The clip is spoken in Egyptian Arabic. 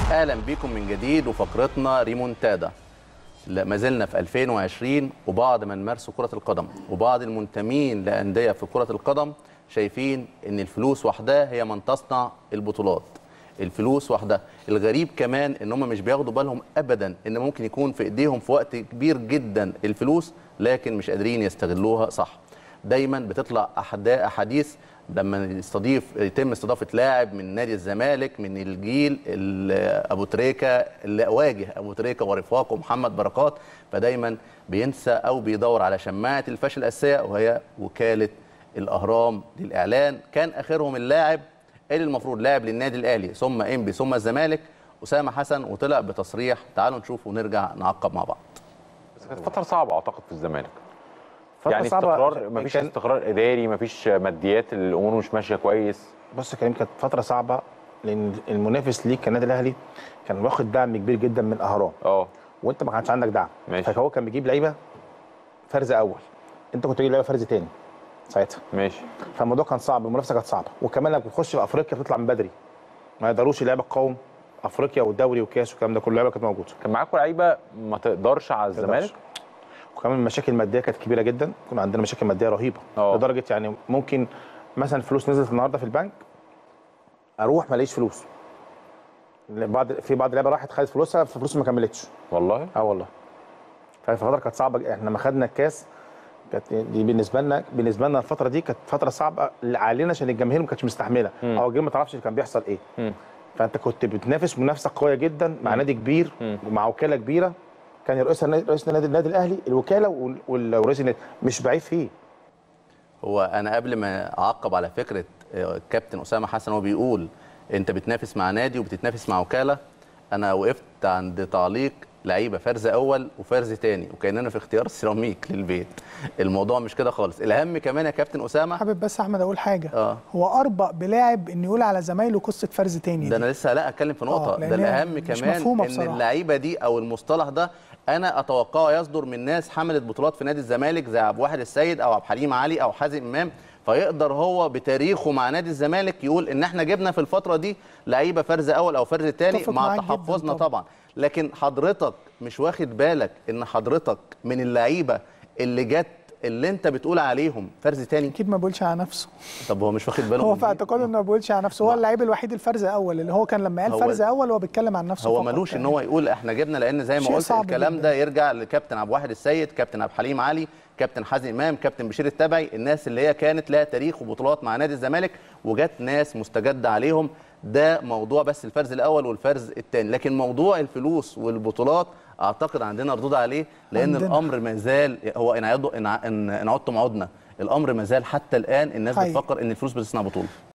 اهلا بكم من جديد وفقرتنا ريمونتادا لا، ما زلنا في 2020 وبعض من مارسوا كرة القدم وبعض المنتمين لأندية في كرة القدم شايفين إن الفلوس وحدها هي من تصنع البطولات الفلوس وحدها الغريب كمان ان هم مش بياخدوا بالهم ابدا ان ممكن يكون في ايديهم في وقت كبير جدا الفلوس لكن مش قادرين يستغلوها صح دايما بتطلع أحدا- احاديث لما يستضيف يتم استضافه لاعب من نادي الزمالك من الجيل ال- ابو تريكه اللي واجه ابو تريكه ورفاقه محمد بركات فدايما بينسى او بيدور على شماعه الفشل الاساسيه وهي وكاله الاهرام للاعلان كان اخرهم اللاعب اللي المفروض لاعب للنادي الاهلي ثم انبي ثم الزمالك اسامه حسن وطلع بتصريح تعالوا نشوف ونرجع نعقب مع بعض بس كانت فترة صعبة أعتقد في الزمالك فترة يعني صعبة استقرار مفيش كان- استقرار إداري مفيش ماديات الأمور مش ماشية كويس بص يا كريم كانت فتره صعبه لان المنافس ليك كالنادي الاهلي كان واخد دعم كبير جدا من الاهرام اه وانت ما كانش عندك دعم ماشي. فهو كان بيجيب لعيبه فرز اول انت كنت بتجيب لعيبه فرز تاني ساعتها ماشي فالموضوع كان صعب المنافسه كانت صعبه وكمان لما بتخش في افريقيا بتطلع من بدري ما يقدروش اللعيبه تقاوم افريقيا والدوري والكاس والكلام ده كله اللعيبه كانت موجوده كان معاكم لعيبة ما تقدرش على الزمالك وكمان المشاكل الماديه كانت كبيره جدا كنا عندنا مشاكل ماديه رهيبه اه. لدرجه يعني ممكن مثلا فلوس نزلت النهارده في البنك اروح ما الاقيش فلوس بعض في بعض اللعيبه راحت خدت فلوسها فلوس ما كملتش والله اه والله فالفتره كانت صعبه احنا لما خدنا الكاس كانت دي بالنسبه لنا بالنسبه لنا الفتره دي كانت فتره صعبه علينا عشان الجماهير ما كانتش مستحمله مم. او الجماهير ما تعرفش اللي كان بيحصل ايه مم. فانت كنت بتنافس منافسه قويه جدا مع نادي كبير مم. ومع وكاله كبيره كان رئيس النادي رئيس النادي النادي الاهلي الوكاله وال- وال- ورئيس النادي مش بعيب فيه هو انا قبل ما اعقب على فكره آه، الكابتن اسامه حسن هو بيقول انت بتنافس مع نادي وبتتنافس مع وكاله انا وقفت عند تعليق لعيبه فرز اول وفرز تاني وكاننا في اختيار سيراميك للبيت الموضوع مش كده خالص الاهم كمان يا كابتن اسامه حابب بس احمد اقول حاجه اه هو اربق بلاعب ان يقول على زمايله قصه فرز تاني ده دي. انا لسه لا اتكلم في نقطه آه، ده لأن هي الاهم مش كمان مفهومة ان بصراحة. اللعيبه دي او المصطلح ده انا اتوقعه يصدر من ناس حملت بطولات في نادي الزمالك زي عبد الواحد السيد او عبد الحليم علي او حازم امام فيقدر هو بتاريخه مع نادي الزمالك يقول ان احنا جبنا في الفتره دي لعيبه فرز اول او فرز تاني أتفق مع معاك جداً تحفظنا طبعاً. طبعا لكن حضرتك مش واخد بالك ان حضرتك من اللعيبه اللي جت اللي انت بتقول عليهم فرز تاني اكيد ما بيقولش على نفسه طب هو مش واخد باله هو من في دي؟ اعتقاده انه ما بيقولش على نفسه هو اللعيب الوحيد الفرز اول اللي هو كان لما قال هو- فرز اول هو بيتكلم عن نفسه هو فقط ملوش ان يعني. هو يقول احنا جبنا لان زي ما شيء قلت صعب الكلام جداً. ده يرجع لكابتن عبد الواحد السيد كابتن عبد الحليم علي كابتن حازم امام كابتن بشير التبعي الناس اللي هي كانت لها تاريخ وبطولات مع نادي الزمالك وجت ناس مستجده عليهم ده موضوع بس الفرز الاول والفرز الثاني لكن موضوع الفلوس والبطولات اعتقد عندنا ردود عليه لان عندنا. الامر ما زال هو ان عدوا ان ع- ان إن عدتم عدنا الامر ما زال حتى الان الناس حقيقي. بتفكر ان الفلوس بتصنع بطوله